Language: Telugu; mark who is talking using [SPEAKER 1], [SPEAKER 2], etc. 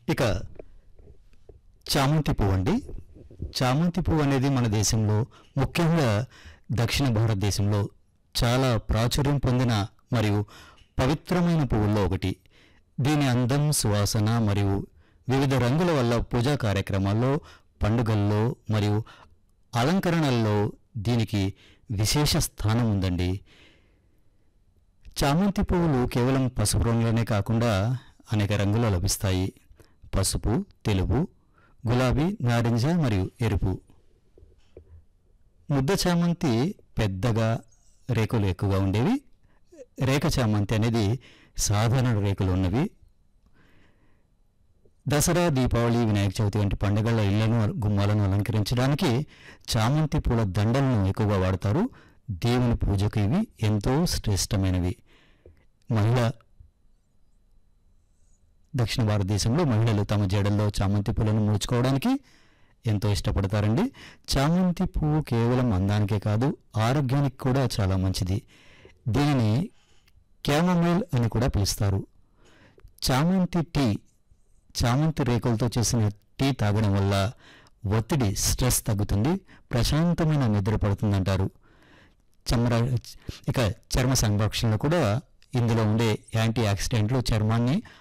[SPEAKER 1] ఇక చామంతి పువ్వు అండి చామంతి పువ్వు అనేది మన దేశంలో ముఖ్యంగా దక్షిణ భారతదేశంలో చాలా ప్రాచుర్యం పొందిన మరియు పవిత్రమైన పువ్వుల్లో ఒకటి దీని అందం సువాసన మరియు వివిధ రంగుల వల్ల పూజా కార్యక్రమాల్లో పండుగల్లో మరియు అలంకరణల్లో దీనికి విశేష స్థానం ఉందండి చామంతి పువ్వులు కేవలం పసుపు రంగులోనే కాకుండా అనేక రంగులు లభిస్తాయి పసుపు తెలుపు గులాబీ నారింజ మరియు ఎరుపు ముద్ద చామంతి పెద్దగా రేకులు ఎక్కువగా ఉండేవి రేఖ చామంతి అనేది సాధారణ రేకులు ఉన్నవి దసరా దీపావళి వినాయక చవితి వంటి పండుగల ఇళ్లను గుమ్మాలను అలంకరించడానికి చామంతి పూల దండలను ఎక్కువగా వాడతారు దేవుని పూజకు ఇవి ఎంతో శ్రేష్టమైనవి మహిళ దక్షిణ భారతదేశంలో మహిళలు తమ జడల్లో చామంతి పూలను ముడుచుకోవడానికి ఎంతో ఇష్టపడతారండి చామంతి పువ్వు కేవలం అందానికే కాదు ఆరోగ్యానికి కూడా చాలా మంచిది దీనిని క్యామమైల్ అని కూడా పిలుస్తారు చామంతి టీ చామంతి రేకులతో చేసిన టీ తాగడం వల్ల ఒత్తిడి స్ట్రెస్ తగ్గుతుంది ప్రశాంతమైన నిద్ర పడుతుందంటారు చర్మ ఇక చర్మ సంరక్షణలో కూడా ఇందులో ఉండే యాంటీ ఆక్సిడెంట్లు చర్మాన్ని